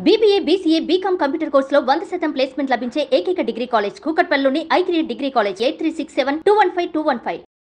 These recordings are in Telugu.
బీబీఏ బీసీఏ బీకామ్ కంప్యూటర్ కోర్సులో వంద శాతం ప్లేస్మెంట్ లభించే ఏకైక డిగ్రీ కాలేజ్ కూకట్పల్లిలోని I three degree college eight three six seven two one five two one five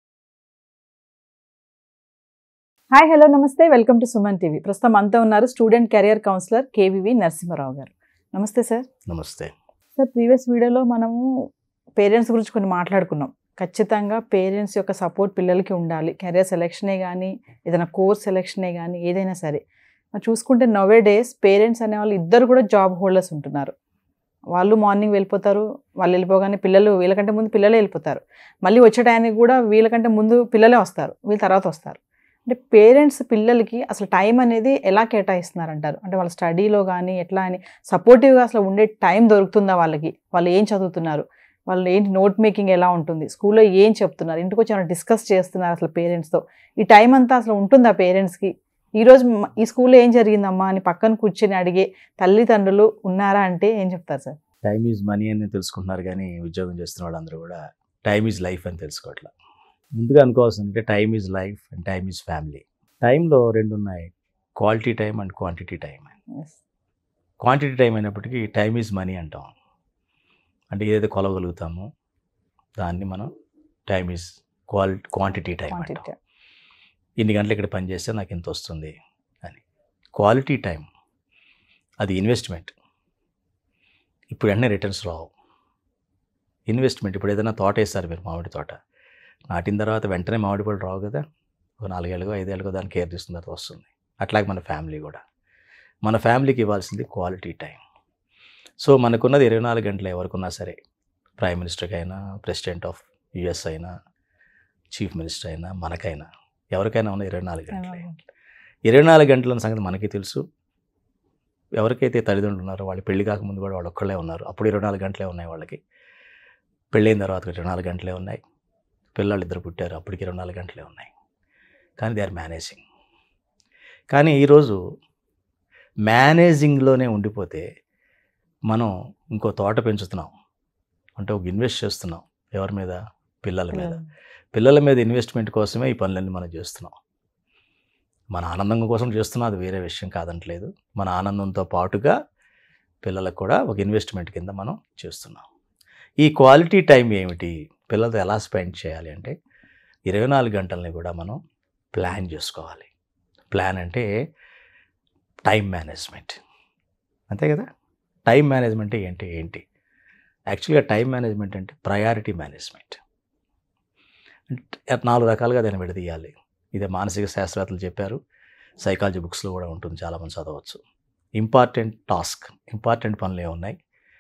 hi hello నమస్తే వెల్కమ్ టు సుమన్ టీవీ ప్రస్తుతం మనతో ఉన్నారు student career counsellor KVV Narasimharao గారు నమస్తే సార్ నమస్తే సార్ ప్రీవియస్ వీడియోలో మనము పేరెంట్స్ గురించి కొన్ని మాట్లాడుకున్నాం ఖచ్చితంగా పేరెంట్స్ యొక్క సపోర్ట్ పిల్లలకి ఉండాలి కెరియర్ సెలెక్షనే కానీ ఏదైనా కోర్స్ సెలెక్షనే కానీ ఏదైనా సరే మరి చూసుకుంటే నవే డేస్ పేరెంట్స్ అనే వాళ్ళు ఇద్దరు కూడా జాబ్ హోల్డర్స్ ఉంటున్నారు వాళ్ళు మార్నింగ్ వెళ్ళిపోతారు వాళ్ళు వెళ్ళిపోగానే పిల్లలు వీళ్ళకంటే ముందు పిల్లలే వెళ్ళిపోతారు మళ్ళీ వచ్చే టైంకి కూడా వీళ్ళకంటే ముందు పిల్లలే వస్తారు వీళ్ళ తర్వాత వస్తారు అంటే పేరెంట్స్ పిల్లలకి అసలు టైం అనేది ఎలా కేటాయిస్తున్నారంటారు అంటే వాళ్ళ స్టడీలో కానీ ఎట్లా అని సపోర్టివ్గా అసలు ఉండే టైం దొరుకుతుందా వాళ్ళకి వాళ్ళు ఏం చదువుతున్నారు వాళ్ళు ఏంటి నోట్ మేకింగ్ ఎలా ఉంటుంది స్కూల్లో ఏం చెప్తున్నారు ఇంటికి వచ్చి ఏమైనా డిస్కస్ చేస్తున్నారు అసలు పేరెంట్స్తో ఈ టైం అంతా అసలు ఉంటుందా పేరెంట్స్కి ఈరోజు మ- ఈ స్కూల్లో ఏం జరిగిందమ్మా అని పక్కన కూర్చొని అడిగే తల్లిదండ్రులు ఉన్నారా అంటే ఏం చెప్తారు సార్ టైమ్ ఈజ్ మనీ అని తెలుసుకుంటున్నారు కానీ ఉద్యోగం చేస్తున్న వాళ్ళందరూ కూడా టైమ్ ఈజ్ లైఫ్ అని తెలుసుకోవట్లా ముందుగా అనుకోవాల్సింది అంటే time is life and time is family టైంలో రెండు ఉన్నాయి quality time and quantity time quantity time అయినప్పటికీ టైమ్ ఈజ్ మనీ అంటాం అంటే ఏదైతే కొలవగలుగుతామో దాన్ని మనం time is quali quantity time అంటాం క్వాంటిటీ ఇన్ని గంటలు ఇక్కడ పని చేస్తే నాకు ఇంత వస్తుంది అని క్వాలిటీ టైం అది ఇన్వెస్ట్మెంట్ ఇప్పుడు వెంటనే రిటర్న్స్ రావు ఇన్వెస్ట్మెంట్ ఇప్పుడు ఏదైనా తోట వేస్తారు మీరు మామిడి తోట నాటిన తర్వాత వెంటనే మామిడి పళ్ళు రావు కదా ఒక నాలుగేళ్ళకో ఐదేళ్ళకో దాన్ని కేర్ తీసుకున్న తర్వాత వస్తుంది అట్లాగే మన ఫ్యామిలీ కూడా మన ఫ్యామిలీకి ఇవ్వాల్సింది క్వాలిటీ టైం సో మనకున్నది ఇరవై నాలుగు గంటలు ఎవరికున్నా సరే ప్రైమ్ మినిస్టర్కి అయినా ప్రెసిడెంట్ ఆఫ్ యుఎస్ అయినా చీఫ్ మినిస్టర్ అయినా మనకైనా ఎవరికైనా ఉన్న ఇరవై నాలుగు గంటలే ఇరవై నాలుగు గంటల సంగతి మనకి తెలుసు ఎవరికైతే తల్లిదండ్రులు ఉన్నారో వాళ్ళు పెళ్లి కాకముందు కూడా వాళ్ళు ఒక్కళ్ళే ఉన్నారు అప్పుడు ఇరవై నాలుగు గంటలే ఉన్నాయి వాళ్ళకి పెళ్ళైన తర్వాత ఇరవై నాలుగు గంటలే ఉన్నాయి పిల్లలు ఇద్దరు పుట్టారు అప్పటికి ఇరవై నాలుగు గంటలే ఉన్నాయి కానీ దే ఆర్ మేనేజింగ్ కానీ ఈరోజు మేనేజింగ్లోనే ఉండిపోతే మనం ఇంకో తోట పెంచుతున్నాం అంటే ఒక ఇన్వెస్ట్ చేస్తున్నాం ఎవరి మీద పిల్లల మీద పిల్లల మీద ఇన్వెస్ట్మెంట్ కోసమే ఈ పనులన్నీ మనం చేస్తున్నాం మన ఆనందం కోసం చేస్తున్నాం అది వేరే విషయం కాదంటలేదు మన ఆనందంతో పాటుగా పిల్లలకు కూడా ఒక ఇన్వెస్ట్మెంట్ కింద మనం చేస్తున్నాం ఈ క్వాలిటీ టైం ఏమిటి పిల్లలతో ఎలా స్పెండ్ చేయాలి అంటే ఇరవై నాలుగు గంటలని కూడా మనం ప్లాన్ చేసుకోవాలి ప్లాన్ అంటే టైం మేనేజ్మెంట్ అంతే కదా టైం మేనేజ్మెంట్ ఏంటి ఏంటి యాక్చువల్గా టైం మేనేజ్మెంట్ అంటే ప్రయారిటీ మేనేజ్మెంట్ అంటే నాలుగు రకాలుగా దాన్ని విడదీయాలి ఇదే మానసిక శాస్త్రవేత్తలు చెప్పారు సైకాలజీ బుక్స్లో కూడా ఉంటుంది చాలామంది చదవచ్చు ఇంపార్టెంట్ టాస్క్ ఇంపార్టెంట్ పనులు ఏమున్నాయి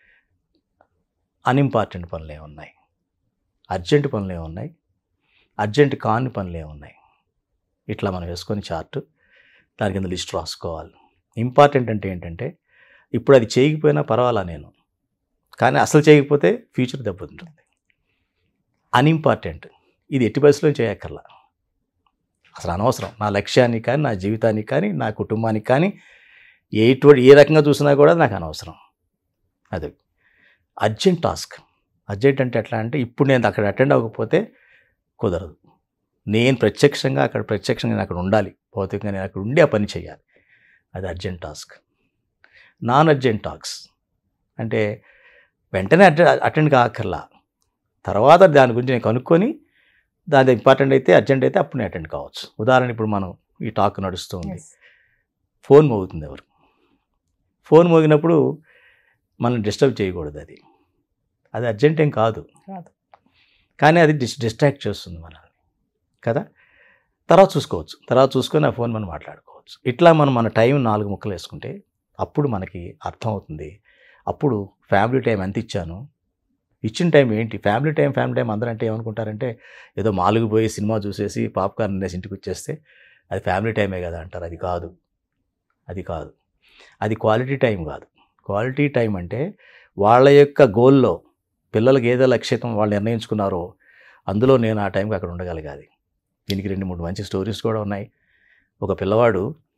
అన్ఇంపార్టెంట్ పనులు ఏమున్నాయి అర్జెంట్ పనులు ఏమున్నాయి అర్జెంట్ కాని పనులు ఏమున్నాయి ఇట్లా మనం వేసుకొని చార్ట్ దాని కింద లిస్ట్ రాసుకోవాలి ఇంపార్టెంట్ అంటే ఏంటంటే ఇప్పుడు అది చేయకపోయినా పర్వాలా నేను కానీ అసలు చేయకపోతే ఫ్యూచర్ దెబ్బతింటుంది అన్ఇంపార్టెంట్ ఇది ఎట్టి పరిస్థితుల్లో చేయక్కర్లా అసలు అనవసరం నా లక్ష్యానికి కానీ నా జీవితానికి కానీ నా కుటుంబానికి కానీ ఎటువంటి ఏ రకంగా చూసినా కూడా నాకు అనవసరం అది అర్జెంట్ టాస్క్ అర్జెంట్ అంటే ఎట్లా అంటే ఇప్పుడు నేను అక్కడ అటెండ్ అవ్వకపోతే కుదరదు నేను ప్రత్యక్షంగా అక్కడ ప్రత్యక్షంగా నేను అక్కడ ఉండాలి భౌతికంగా నేను అక్కడ ఉండి ఆ పని చేయాలి అది అర్జెంట్ టాస్క్ నాన్ అర్జెంట్ టాక్స్ అంటే వెంటనే అటె అటెండ్ కాకర్లా తర్వాత దాని గురించి నేను కనుక్కొని దాని ఇంపార్టెంట్ అయితే అర్జెంట్ అయితే అప్పుడు నేను అటెండ్ కావచ్చు ఉదాహరణ ఇప్పుడు మనం ఈ టాక్ నడుస్తూ ఉంది ఫోన్ మోగుతుంది ఎవరు ఫోన్ మోగినప్పుడు మనం డిస్టర్బ్ చేయకూడదు అది అది అర్జెంట్ ఏం కాదు కాదు. కానీ అది డిస్ డిస్ట్రాక్ట్ చేస్తుంది మనల్ని కదా తర్వాత చూసుకోవచ్చు తర్వాత చూసుకొని ఆ ఫోన్ మనం మాట్లాడుకోవచ్చు ఇట్లా మనం మన టైం నాలుగు ముక్కలు వేసుకుంటే అప్పుడు మనకి అర్థమవుతుంది అప్పుడు ఫ్యామిలీ టైం ఎంత ఇచ్చాను ఇచ్చిన టైం ఏంటి ఫ్యామిలీ టైం ఫ్యామిలీ టైం అందరూ అంటే ఏమనుకుంటారంటే ఏదో మాలుగు పోయి సినిమా చూసేసి పాప్కార్న్ అనేసి ఇంటికి వచ్చేస్తే అది ఫ్యామిలీ టైమే కదా అంటారు అది కాదు అది కాదు అది క్వాలిటీ టైం కాదు క్వాలిటీ టైం అంటే వాళ్ళ యొక్క గోల్లో పిల్లలకి ఏదో లక్ష్యం వాళ్ళు నిర్ణయించుకున్నారో అందులో నేను ఆ టైంకి అక్కడ ఉండగలగాలి దీనికి రెండు మూడు మంచి స్టోరీస్ కూడా ఉన్నాయి ఒక పిల్లవాడు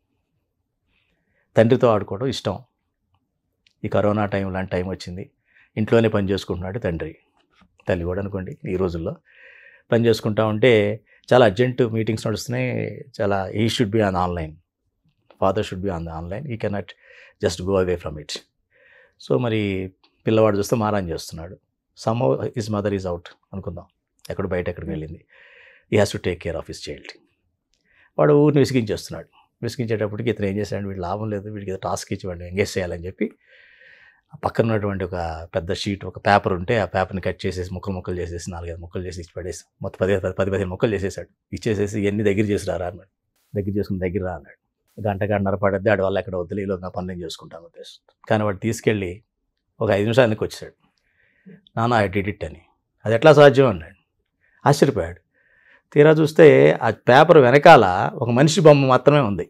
తండ్రితో ఆడుకోవడం ఇష్టం ఈ కరోనా టైం లాంటి టైం వచ్చింది ఇంట్లోనే పని చేసుకుంటున్నాడు తండ్రి తల్లి కూడా అనుకోండి ఈ రోజుల్లో పని చేసుకుంటా ఉంటే చాలా అర్జెంట్ మీటింగ్స్ నడుస్తున్నాయి చాలా he should be on online father should be on online he cannot just go away from it so మరి పిల్లవాడు చూస్తే మారాన్ చేస్తున్నాడు somehow his mother is out అనుకుందాం ఎక్కడ బయట ఎక్కడికి వెళ్ళింది he has to take care of his child వాడు ఊరిని విసిగించేస్తున్నాడు విసిగించేటప్పటికి ఇతను ఏం చేశాడు వీడు లాభం లేదు వీడికి ఏదో టాస్క్ ఇచ్చి వాడిని ఎంగేజ్ చేయాలని చెప్పి ఆ పక్కన ఉన్నటువంటి ఒక పెద్ద షీట్ ఒక పేపర్ ఉంటే ఆ పేపర్ని కట్ చేసేసి ముక్కలు ముక్కలు చేసేసి నాలుగైదు ముక్కలు చేసి ఇచ్చి పడేసి మొత్తం పది పది పది పదిహేను ముక్కలు చేసేసాడు ఇచ్చేసేసి ఎన్ని దగ్గర చేసి రారా అన్నాడు దగ్గర చేసుకుని దగ్గర రా అన్నాడు గంట గంటన్నర పడద్ది ఆడి వల్ల ఎక్కడ వద్దులు ఈలో నా పని నేను చేసుకుంటాను ఉద్దేశం కానీ వాడు తీసుకెళ్ళి ఒక ఐదు నిమిషాలకి వచ్చాడు నాన్న ఐ డిడ్ ఇట్ అని అది ఎట్లా సాధ్యం అన్నాడు ఆశ్చర్యపోయాడు తీరా చూస్తే ఆ పేపర్ వెనకాల ఒక మనిషి బొమ్మ మాత్రమే ఉంది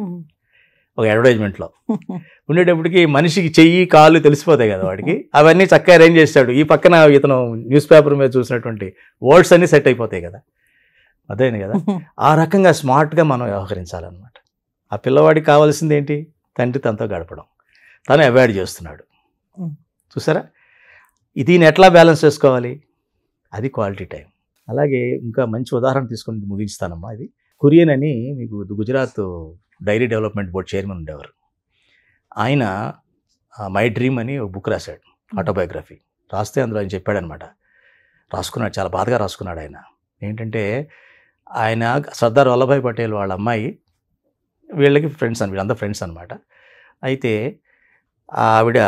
ఒక అడ్వర్టైజ్మెంట్లో ఉండేటప్పటికి మనిషికి చెయ్యి కాళ్ళు తెలిసిపోతాయి కదా వాడికి అవన్నీ చక్కగా అరేంజ్ చేస్తాడు ఈ పక్కన ఇతను న్యూస్ పేపర్ మీద చూసినటువంటి వర్డ్స్ అన్నీ సెట్ అయిపోతాయి కదా అదేంది కదా ఆ రకంగా స్మార్ట్గా మనం వ్యవహరించాలన్నమాట ఆ పిల్లవాడికి కావాల్సింది ఏంటి తండ్రి తనతో గడపడం తను అవాయిడ్ చేస్తున్నాడు Mm. చూసారా దీన్ని ఎట్లా బ్యాలెన్స్ చేసుకోవాలి అది క్వాలిటీ టైం అలాగే ఇంకా మంచి ఉదాహరణ తీసుకొని ముగించుతానమ్మా ఇది కురియన్ అని మీకు Gujarat dairy development board chairman ఉండేవారు ఆయన మై డ్రీమ్ అని ఒక బుక్ రాశాడు ఆటోబయోగ్రఫీ రాస్తే అందులో ఆయన చెప్పాడనమాట రాసుకున్నాడు చాలా బాధగా రాసుకున్నాడు ఆయన ఏంటంటే ఆయన సర్దార్ వల్లభాయ్ పటేల్ వాళ్ళ అమ్మాయి వీళ్ళకి ఫ్రెండ్స్ అని వీళ్ళంతా ఫ్రెండ్స్ అనమాట అయితే ఆవిడ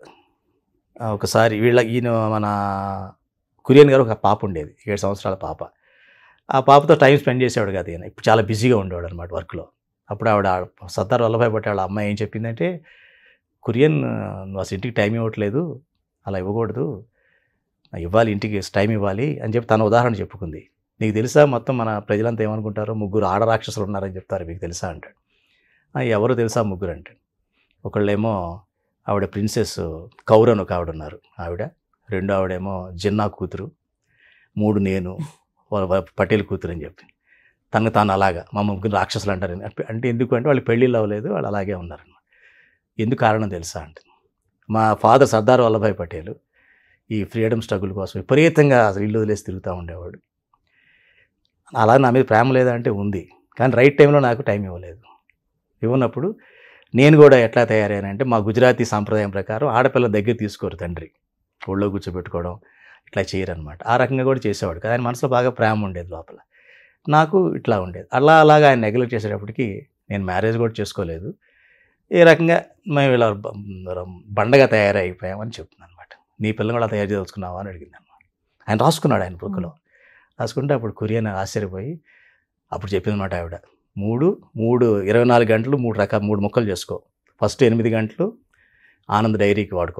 ఆ, ఒకసారి వీళ్ళ ఈయన మన కురియన్ గారు ఒక పాప ఉండేది ఏడు సంవత్సరాల పాప ఆ పాపతో టైం స్పెండ్ చేసేవాడు కాదు ఈయన ఇప్పుడు చాలా బిజీగా ఉండేవాడు అనమాట వర్క్లో అప్పుడు ఆవిడ సర్దార్ వల్లభాయ్ పటేల్ వాళ్ళ అమ్మాయి ఏం చెప్పిందంటే కురియన్ నువ్వు అసలు ఇంటికి టైం ఇవ్వట్లేదు అలా ఇవ్వకూడదు ఇవ్వాలి ఇంటికి టైం ఇవ్వాలి అని చెప్పి తన ఉదాహరణ చెప్పుకుంది నీకు తెలుసా మొత్తం మన ప్రజలంతా ఏమనుకుంటారు ముగ్గురు ఆడ రాక్షసులు ఉన్నారని చెప్తారు మీకు తెలుసా అంటాడు "ఆ, ఎవరు తెలుసా ముగ్గురు అంటాడు ఒకళ్ళేమో ఆవిడ ప్రిన్సెస్ కౌరన్ ఒక ఆవిడ ఉన్నారు ఆవిడ రెండో ఆవిడేమో జిన్నా కూతురు మూడు నేను వా- వా- పటేల్ కూతురు అని చెప్పి తనకు తాను అలాగా మా ముగ్గురు రాక్షసులు అంటారు అంటే ఎందుకు అంటే వాళ్ళు పెళ్ళిళ్ళు అవ్వలేదు వాళ్ళు అలాగే ఉన్నారనమాట ఎందుకు కారణం తెలుసా అంటే మా ఫాదర్ సర్దార్ వల్లభాయ్ పటేల్ ఈ ఫ్రీడమ్ స్ట్రగుల్ కోసం విపరీతంగా అసలు ఇల్లు వదిలేసి తిరుగుతూ ఉండేవాడు అలా నా మీద ప్రేమ లేదా అంటే ఉంది కానీ రైట్ టైంలో నాకు టైం ఇవ్వలేదు ఇవ్వనప్పుడు నేను కూడా ఎట్లా తయారయ్యానంటే మా గుజరాతీ సాంప్రదాయం ప్రకారం ఆడపిల్ల దగ్గర తీసుకోరు తండ్రి ఒళ్ళో కూర్చోబెట్టుకోవడం ఇట్లా చేయరనమాట ఆ రకంగా కూడా చేసేవాడు కానీ ఆయన మనసులో బాగా ప్రేమ ఉండేది లోపల నాకు ఇట్లా ఉండేది అలా అలాగా ఆయన నెగ్లెక్ట్ చేసేటప్పటికి నేను మ్యారేజ్ కూడా చేసుకోలేదు ఈ రకంగా మేము ఇలా బ- బండగా తయారైపోయామని చెప్తున్నాను అనమాట నీ పిల్లని కూడా తయారు చేయదలుచుకున్నావా అని అడిగింది అనమాట ఆయన రాసుకున్నాడు ఆయన బుక్లో రాసుకుంటే అప్పుడు కొరియన్ ఆశ్చర్యపోయి అప్పుడు చెప్పిందన్నమాట ఆవిడ మూడు మూడు ఇరవై నాలుగు గంటలు మూడు రకాల మూడు ముక్కలు చేసుకో ఫస్ట్ ఎనిమిది గంటలు ఆనంద్ డైరీకి వాడుకో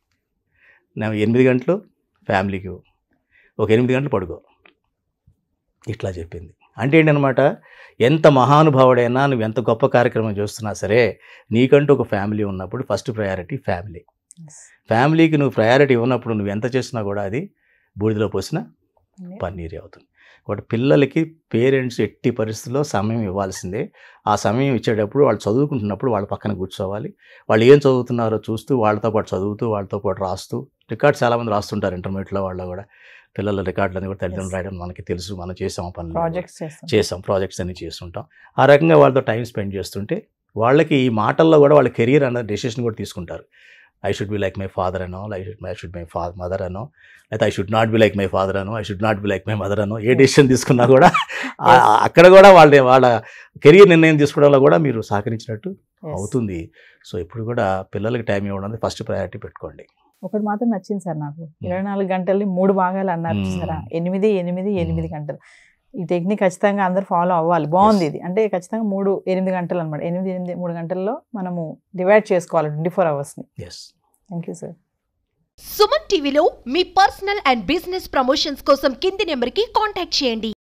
నా- ఎనిమిది గంటలు ఫ్యామిలీకి ఇవ్వు. ఒక ఎనిమిది గంటలు పడుకో ఇట్లా చెప్పింది అంటే ఏంటనమాట ఎంత మహానుభావుడైనా నువ్వు ఎంత గొప్ప కార్యక్రమం చేస్తున్నా సరే నీకంటూ ఒక ఫ్యామిలీ ఉన్నప్పుడు ఫస్ట్ ప్రయారిటీ ఫ్యామిలీ ఫ్యామిలీకి నువ్వు ప్రయారిటీ ఉన్నప్పుడు నువ్వు ఎంత చేసినా కూడా అది బూడిదలో పోసిన పన్నీరే అవుతుంది కాబట్టి పిల్లలకి పేరెంట్స్ ఎట్టి పరిస్థితుల్లో సమయం ఇవ్వాల్సిందే ఆ సమయం ఇచ్చేటప్పుడు వాళ్ళు చదువుకుంటున్నప్పుడు వాళ్ళ పక్కన కూర్చోవాలి వాళ్ళు ఏం చదువుతున్నారో చూస్తూ వాళ్ళతో పాటు చదువుతూ వాళ్ళతో పాటు రాస్తూ రికార్డ్స్ చాలామంది రాస్తుంటారు ఇంటర్మీడియట్లో వాళ్ళు కూడా పిల్లల రికార్డులన్నీ కూడా తల్లిదండ్రులు రాయడం మనకి తెలుసు మనం చేసాం ఆ పనులు ప్రాజెక్ట్స్ చేస్తాం చేసాం ప్రాజెక్ట్స్ అన్ని చేస్తుంటాం ఆ రకంగా వాళ్ళతో టైం స్పెండ్ చేస్తుంటే వాళ్ళకి ఈ మాటల్లో కూడా వాళ్ళ కెరీర్ అన్న డెసిషన్ కూడా తీసుకుంటారు I should be like my father అనో I should I should my fa mother అనో లేకపోతే I should not be like my father అనో I should not be like my mother అనో ఏ డెసిషన్ తీసుకున్నా కూడా ఆ- ఆ- అక్కడ కూడా వాళ్ళ వాళ్ళ కెరీర్ నిర్ణయం తీసుకోవడంలో కూడా మీరు సహకరించినట్టు Yes. అవుతుంది సో ఇప్పుడు కూడా పిల్లలకి టైం ఇవ్వడం ఫస్ట్ ప్రయారిటీ పెట్టుకోండి ఒకటి మాత్రం నచ్చింది సార్ నాకు ఇరవై నాలుగు గంటల్ని మూడు భాగాలు అన్నారు మ్మ్. చూసారా ఎనిమిది ఎనిమిది ఎనిమిది గంటలు ఈ టెక్నిక్ ఖచ్చితంగా అందరు ఫాలో అవ్వాలి బాగుంది ఇది అంటే ఖచ్చితంగా మూడు ఎనిమిది గంటలు అనమాట ఎనిమిది ఎనిమిది మూడు గంటల్లో మనము డివైడ్ చేసుకోవాలి ట్వంటీ ఫోర్ అవర్స్ని yes thank you sir Suman టీవీలో మీ పర్సనల్ అండ్ బిజినెస్ ప్రమోషన్స్ కోసం కింది నెంబర్కి కాంటాక్ట్ చేయండి